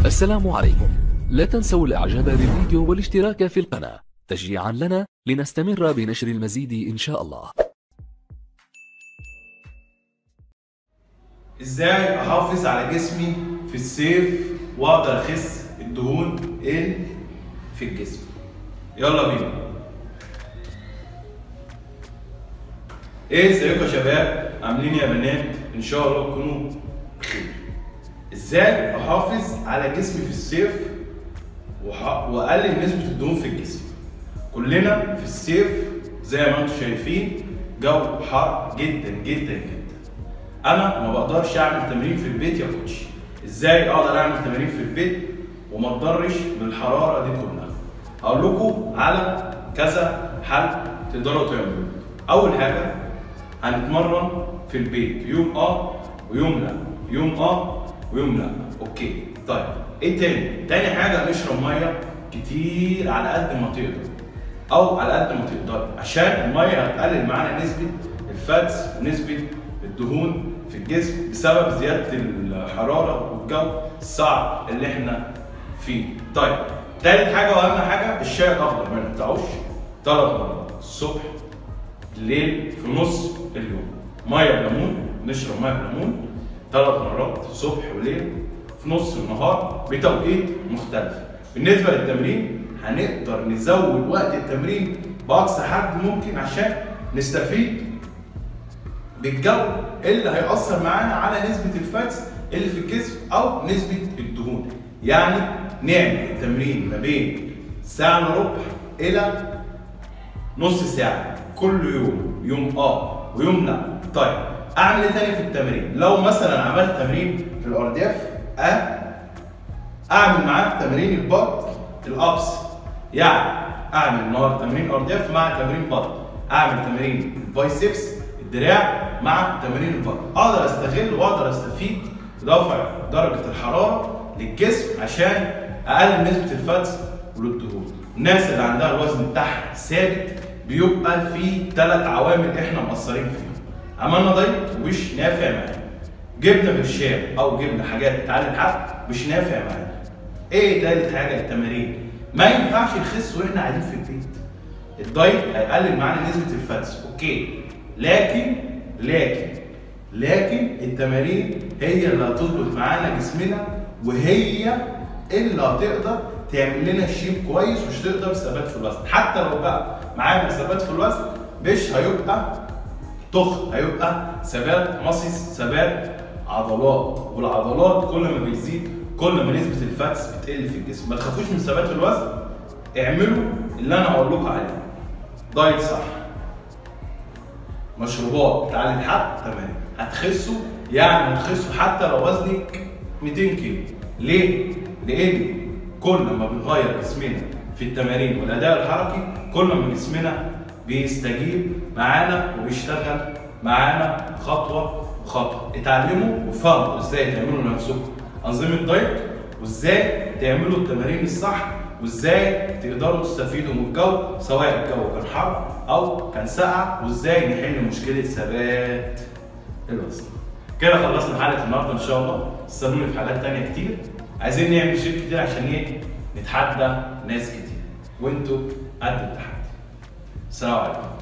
السلام عليكم لا تنسوا الاعجاب بالفيديو والاشتراك في القناة تشجيعا لنا لنستمر بنشر المزيد ان شاء الله ازاي احافظ على جسمي في الصيف واقدر اخس الدهون اللي في الجسم يلا بينا ايه ازيكم يا شباب عاملين يا بنات ان شاء الله تكونوا بخير ازاي احافظ على جسمي في الصيف وح- واقلل نسبه الدهون في الجسم كلنا في الصيف زي ما انتم شايفين جو حار جدا جدا جدا انا ما بقدرش اعمل تمرين في البيت يا كوتش ازاي اقدر اعمل تمارين في البيت وما اتضرش بالحراره دي كلها هقول لكم على كذا حل تقدروا تعملوه اول حاجه هنتمرن في البيت يوم اه ويوم لا يوم اه ويوم لا اوكي طيب ايه تاني تاني حاجه نشرب ميه كتير على قد ما تقدر او على قد ما تقدر عشان الميه هتقلل معانا نسبه الفاتس ونسبه الدهون في الجسم بسبب زياده الحراره والجو الصعب اللي احنا فيه طيب تالت حاجه واهم حاجه الشاي الاخضر ما نقطعوش ثلاث مرات الصبح بالليل في نص اليوم ميه بليمون نشرب ميه بليمون ثلاث مرات الصبح وليل في نص النهار بتوقيت مختلف بالنسبه للتمرين هنقدر نزود وقت التمرين باقصى حد ممكن عشان نستفيد بالجو اللي هيأثر معانا على نسبة الفاتس اللي في الجسم أو نسبة الدهون يعني نعمل التمرين ما بين ساعة إلا ربع إلى نص ساعة كل يوم يوم اه ويوم لا طيب اعمل ايه تاني في التمرين لو مثلا عملت تمرين في الارداف أه اعمل معاه تمرين البطن الابس يعني اعمل النهارده تمرين ارداف مع تمرين بطن اعمل تمرين البايسبس الدراع مع تمرين البطن اقدر استغل واقدر استفيد برفع درجه الحراره للجسم عشان اقلل نسبه الفاتس وللدهون الناس اللي عندها الوزن بتاعها ثابت بيبقى في ثلاث عوامل احنا مقصرين فيهم عملنا دايت ومش نافع معانا جبنا برشام او جبنا حاجات بتعلي الحرق مش نافع معانا ايه تالت حاجه التمارين ما ينفعش نخس واحنا قاعدين في البيت الدايت هيقلل معانا نسبه الفاتس اوكي لكن لكن لكن التمارين هي اللي هتظبط معانا جسمنا وهي اللي هتقدر تعمل لنا شيب كويس مش تقدر ثبات في الوزن حتى لو بقى معانا ثبات في الوزن مش هيبقى تخن هيبقى ثبات مصيص ثبات عضلات والعضلات كل ما بيزيد كل ما نسبه الفاتس بتقل في الجسم ما تخافوش من ثبات الوزن اعملوا اللي انا هقول لكم عليه دايت صح مشروبات بتعلي الحرق تمام هتخسوا يعني هتخسوا حتى لو وزنك 200 كيلو ليه؟ لان كل ما بنغير جسمنا في التمارين والاداء الحركي كل ما جسمنا بيستجيب معانا وبيشتغل معانا خطوه بخطوه اتعلموا وفهموا ازاي تعملوا لنفسكم انظمه دايت وازاي تعملوا التمارين الصح وازاي تقدروا تستفيدوا من الجو سواء الجو كان حر او كان ساقع وازاي نحل مشكله ثبات الوزن كده خلصنا حلقه النهارده ان شاء الله استنوني في حلقات تانية كتير عايزين نعمل شيء كتير عشان ايه نتحدى ناس كتير وانتوا قد التحدي السلام عليكم